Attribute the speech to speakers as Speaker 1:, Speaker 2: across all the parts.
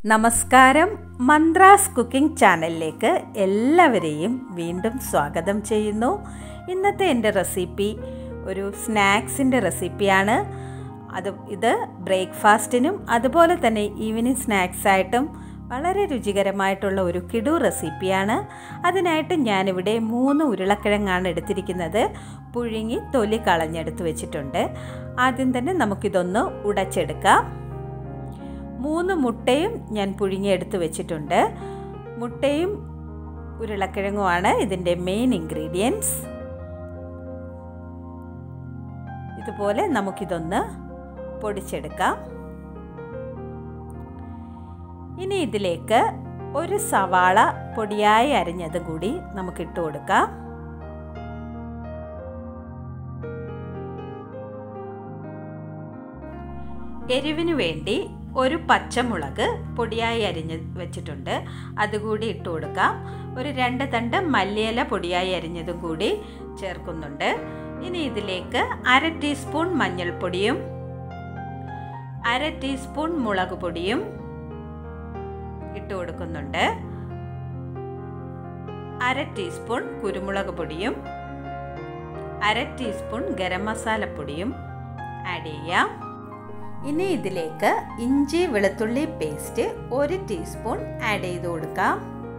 Speaker 1: നമസ്കാരം mantras cooking ചാനലിലേക്ക് എല്ലാവരെയും വീണ്ടും സ്വാഗതം ചെയ്യുന്നു ഇന്നത്തെ എൻ്റെ റെസിപ്പി ഒരു സ്നാക്സിൻ്റെ റെസിപ്പിയാണ് അത് ഇത് ബ്രേക്ക്ഫാസ്റ്റിനും അതുപോലെ തന്നെ ഈവനിങ് സ്നാക്സായിട്ടും വളരെ രുചികരമായിട്ടുള്ള ഒരു കിടു റെസിപ്പിയാണ് അതിനായിട്ട് ഞാനിവിടെ മൂന്ന് ഉരുളക്കിഴങ്ങാണ് എടുത്തിരിക്കുന്നത് പുഴുങ്ങി തൊലി കളഞ്ഞെടുത്ത് വെച്ചിട്ടുണ്ട് ആദ്യം തന്നെ നമുക്കിതൊന്ന് ഉടച്ചെടുക്കാം മൂന്ന് മുട്ടയും ഞാൻ പുഴുങ്ങിയെടുത്ത് വെച്ചിട്ടുണ്ട് മുട്ടയും ഉരുളക്കിഴങ്ങുമാണ് ഇതിൻ്റെ മെയിൻ ഇൻഗ്രീഡിയൻസ് ഇതുപോലെ നമുക്കിതൊന്ന് പൊടിച്ചെടുക്കാം ഇനി ഇതിലേക്ക് ഒരു സവാള പൊടിയായി അരിഞ്ഞത് കൂടി നമുക്ക് ഇട്ട് കൊടുക്കാം എരിവിന് വേണ്ടി ഒരു പച്ചമുളക് പൊടിയായി അരിഞ്ഞ് വെച്ചിട്ടുണ്ട് അതുകൂടി ഇട്ട് കൊടുക്കാം ഒരു രണ്ട് തണ്ട് മല്ലിയില പൊടിയായി അരിഞ്ഞതും കൂടി ചേർക്കുന്നുണ്ട് ഇനി ഇതിലേക്ക് അര ടീസ്പൂൺ മഞ്ഞൾപ്പൊടിയും അര ടീസ്പൂൺ മുളക് പൊടിയും ഇട്ട് കൊടുക്കുന്നുണ്ട് അര ടീസ്പൂൺ കുരുമുളക് പൊടിയും അര ടീസ്പൂൺ ഗരം മസാലപ്പൊടിയും ആഡ് ചെയ്യാം ഇനി ഇതിലേക്ക് ഇഞ്ചി വെളുത്തുള്ളി പേസ്റ്റ് ഒരു ടീസ്പൂൺ ആഡ് ചെയ്ത് കൊടുക്കാം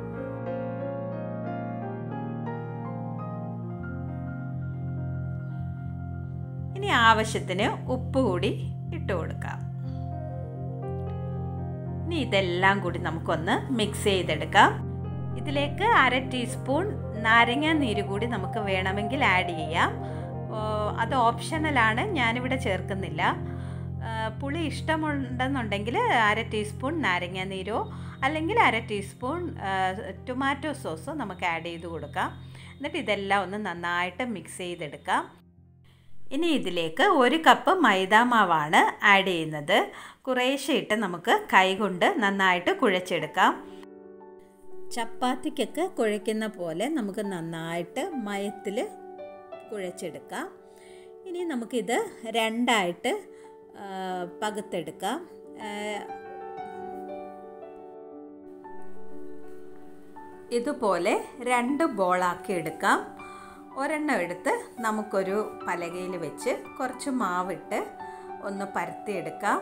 Speaker 1: ഇനി ആവശ്യത്തിന് ഉപ്പ് കൂടി ഇട്ട് കൊടുക്കാം ഇനി ഇതെല്ലാം കൂടി നമുക്കൊന്ന് മിക്സ് ചെയ്തെടുക്കാം ഇതിലേക്ക് അര ടീസ്പൂൺ നാരങ്ങ നീര് കൂടി നമുക്ക് വേണമെങ്കിൽ ആഡ് ചെയ്യാം അത് ഓപ്ഷണലാണ് ഞാനിവിടെ ചേർക്കുന്നില്ല പുളി ഇഷ്ടമുണ്ടെന്നുണ്ടെങ്കിൽ അര ടീസ്പൂൺ നാരങ്ങ നീരോ അല്ലെങ്കിൽ അര ടീസ്പൂൺ ടൊമാറ്റോ സോസോ നമുക്ക് ആഡ് ചെയ്ത് കൊടുക്കാം എന്നിട്ട് ഇതെല്ലാം ഒന്ന് നന്നായിട്ട് മിക്സ് ചെയ്തെടുക്കാം ഇനി ഇതിലേക്ക് ഒരു കപ്പ് മൈദാമാവാണ് ആഡ് ചെയ്യുന്നത് കുറേശ്ശെ ഇട്ട് നമുക്ക് കൈകൊണ്ട് നന്നായിട്ട് കുഴച്ചെടുക്കാം ചപ്പാത്തിക്കൊക്കെ കുഴയ്ക്കുന്ന പോലെ നമുക്ക് നന്നായിട്ട് മയത്തിൽ കുഴച്ചെടുക്കാം ഇനി നമുക്കിത് രണ്ടായിട്ട് പകുത്തെടുക്കാം ഇതുപോലെ രണ്ട് ബോളാക്കി എടുക്കാം ഒരെണ്ണം എടുത്ത് നമുക്കൊരു പലകയിൽ വെച്ച് കുറച്ച് മാവിട്ട് ഒന്ന് പരത്തിയെടുക്കാം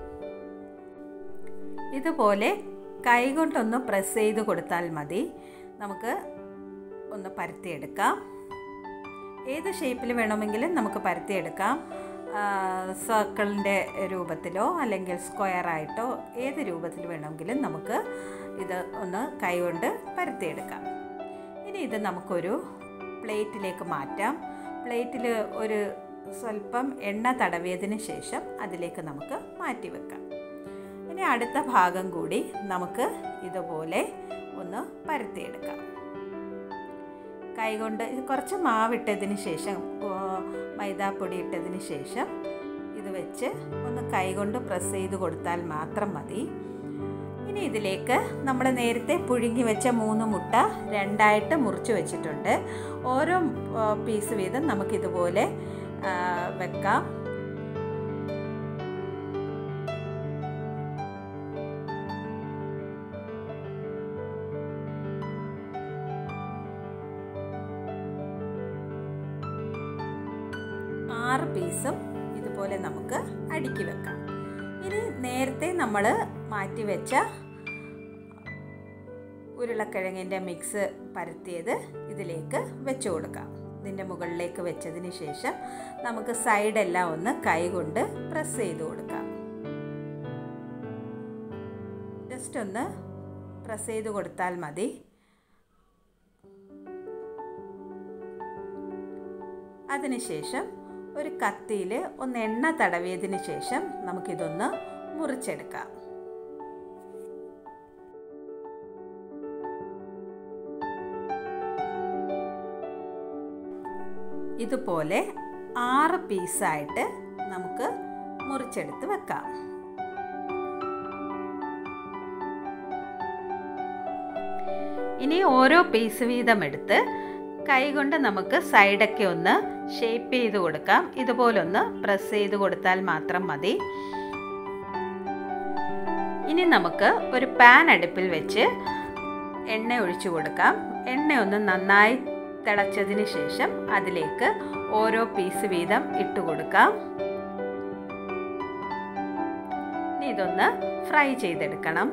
Speaker 1: ഇതുപോലെ കൈ കൊണ്ടൊന്ന് പ്രസ് ചെയ്ത് കൊടുത്താൽ മതി നമുക്ക് ഒന്ന് പരത്തിയെടുക്കാം ഏത് ഷേപ്പിൽ വേണമെങ്കിലും നമുക്ക് പരത്തിയെടുക്കാം സർക്കിളിൻ്റെ രൂപത്തിലോ അല്ലെങ്കിൽ സ്ക്വയറായിട്ടോ ഏത് രൂപത്തിൽ വേണമെങ്കിലും നമുക്ക് ഇത് ഒന്ന് കൈകൊണ്ട് പരത്തിയെടുക്കാം ഇനി ഇത് നമുക്കൊരു പ്ലേറ്റിലേക്ക് മാറ്റാം പ്ലേറ്റിൽ ഒരു സ്വല്പം എണ്ണ തടവിയതിന് ശേഷം അതിലേക്ക് നമുക്ക് മാറ്റി വെക്കാം ഇനി അടുത്ത ഭാഗം കൂടി നമുക്ക് ഇതുപോലെ ഒന്ന് പരത്തിയെടുക്കാം കൈകൊണ്ട് കുറച്ച് മാവിട്ടതിന് ശേഷം മൈദാപ്പൊടി ഇട്ടതിന് ശേഷം ഇത് വെച്ച് ഒന്ന് കൈകൊണ്ട് പ്രസ് ചെയ്ത് കൊടുത്താൽ മാത്രം മതി ഇനി ഇതിലേക്ക് നമ്മൾ നേരത്തെ പുഴുങ്ങി വെച്ച മൂന്ന് മുട്ട രണ്ടായിട്ട് മുറിച്ച് വെച്ചിട്ടുണ്ട് ഓരോ പീസ് വീതം നമുക്കിതുപോലെ വെക്കാം ആറ് പീസും ഇതുപോലെ നമുക്ക് അടുക്കി വെക്കാം ഇനി നേരത്തെ നമ്മൾ മാറ്റി വെച്ച ഉരുളക്കിഴങ്ങിൻ്റെ മിക്സ് പരത്തിയത് ഇതിലേക്ക് വെച്ച് കൊടുക്കാം ഇതിൻ്റെ മുകളിലേക്ക് വെച്ചതിന് ശേഷം നമുക്ക് സൈഡെല്ലാം ഒന്ന് കൈ കൊണ്ട് പ്രസ് ചെയ്ത് കൊടുക്കാം ജസ്റ്റ് ഒന്ന് പ്രസ് ചെയ്ത് കൊടുത്താൽ മതി അതിനുശേഷം ഒരു കത്തിയിൽ ഒന്ന് എണ്ണ തടവിയതിന് ശേഷം നമുക്കിതൊന്ന് മുറിച്ചെടുക്കാം ഇതുപോലെ ആറ് പീസായിട്ട് നമുക്ക് മുറിച്ചെടുത്ത് വെക്കാം ഇനി ഓരോ പീസ് വീതം എടുത്ത് കൈകൊണ്ട് നമുക്ക് സൈഡൊക്കെ ഒന്ന് ഷേപ്പ് ചെയ്ത് കൊടുക്കാം ഇതുപോലൊന്ന് പ്രസ് ചെയ്ത് കൊടുത്താൽ മാത്രം മതി ഇനി നമുക്ക് ഒരു പാൻ അടുപ്പിൽ വെച്ച് എണ്ണ ഒഴിച്ചു കൊടുക്കാം എണ്ണ ഒന്ന് നന്നായി തിളച്ചതിന് ശേഷം അതിലേക്ക് ഓരോ പീസ് വീതം ഇട്ട് കൊടുക്കാം ഇനി ഇതൊന്ന് ഫ്രൈ ചെയ്തെടുക്കണം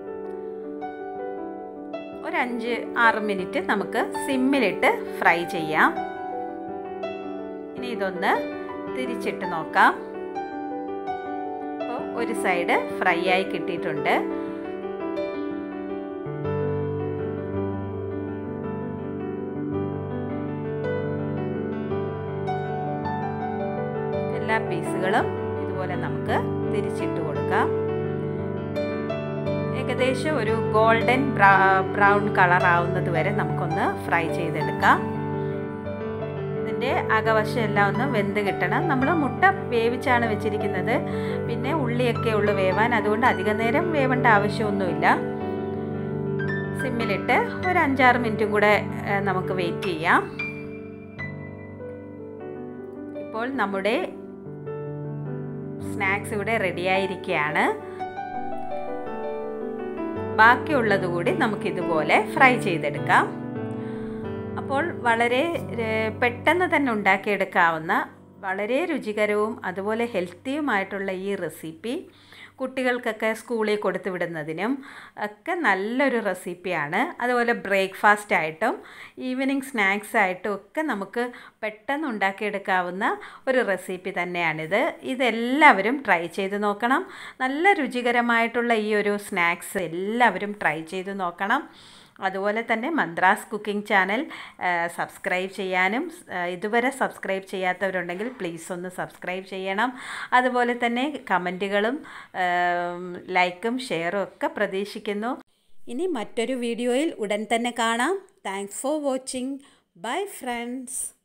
Speaker 1: ഒരു അഞ്ച് ആറ് മിനിറ്റ് നമുക്ക് സിമ്മിലിട്ട് ഫ്രൈ ചെയ്യാം ഇനി ഇതൊന്ന് തിരിച്ചിട്ട് നോക്കാം അപ്പോൾ ഒരു സൈഡ് ഫ്രൈ ആയി കിട്ടിയിട്ടുണ്ട് എല്ലാ പീസുകളും ഇതുപോലെ നമുക്ക് തിരിച്ചിട്ട് കൊടുക്കാം ഏകദേശം ഒരു ഗോൾഡൻ ബ്രൗൺ കളർ ആവുന്നത് വരെ നമുക്കൊന്ന് ഫ്രൈ ചെയ്തെടുക്കാം ഇതിൻ്റെ അകവശം എല്ലാം ഒന്ന് വെന്ത് കിട്ടണം നമ്മൾ മുട്ട വേവിച്ചാണ് വെച്ചിരിക്കുന്നത് പിന്നെ ഉള്ളിയൊക്കെ ഉള്ളു വേവാൻ അതുകൊണ്ട് അധിക നേരം വേവേണ്ട ആവശ്യമൊന്നുമില്ല സിമ്മിലിട്ട് ഒരു അഞ്ചാറ് മിനിറ്റും കൂടെ നമുക്ക് വെയിറ്റ് ചെയ്യാം ഇപ്പോൾ നമ്മുടെ സ്നാക്സ് ഇവിടെ റെഡിയായിരിക്കുകയാണ് ബാക്കിയുള്ളത് കൂടി നമുക്കിതുപോലെ ഫ്രൈ ചെയ്തെടുക്കാം അപ്പോൾ വളരെ പെട്ടെന്ന് തന്നെ ഉണ്ടാക്കിയെടുക്കാവുന്ന വളരെ രുചികരവും അതുപോലെ ഹെൽത്തിയുമായിട്ടുള്ള ഈ റെസിപ്പി കുട്ടികൾക്കൊക്കെ സ്കൂളിൽ കൊടുത്തു വിടുന്നതിനും ഒക്കെ നല്ലൊരു റെസിപ്പിയാണ് അതുപോലെ ബ്രേക്ക്ഫാസ്റ്റ് ആയിട്ടും ഈവനിങ് സ്നാക്സ് ആയിട്ടും ഒക്കെ നമുക്ക് പെട്ടെന്ന് ഉണ്ടാക്കിയെടുക്കാവുന്ന ഒരു റെസിപ്പി തന്നെയാണിത് ഇതെല്ലാവരും ട്രൈ ചെയ്ത് നോക്കണം നല്ല രുചികരമായിട്ടുള്ള ഈ ഒരു സ്നാക്സ് എല്ലാവരും ട്രൈ ചെയ്ത് നോക്കണം അതുപോലെ തന്നെ മന്ത്രാസ് കുക്കിംഗ് ചാനൽ സബ്സ്ക്രൈബ് ചെയ്യാനും ഇതുവരെ സബ്സ്ക്രൈബ് ചെയ്യാത്തവരുണ്ടെങ്കിൽ പ്ലീസ് ഒന്ന് സബ്സ്ക്രൈബ് ചെയ്യണം അതുപോലെ തന്നെ കമൻറ്റുകളും ലൈക്കും ഷെയറും ഒക്കെ പ്രതീക്ഷിക്കുന്നു ഇനി മറ്റൊരു വീഡിയോയിൽ ഉടൻ തന്നെ കാണാം thanks for watching bye friends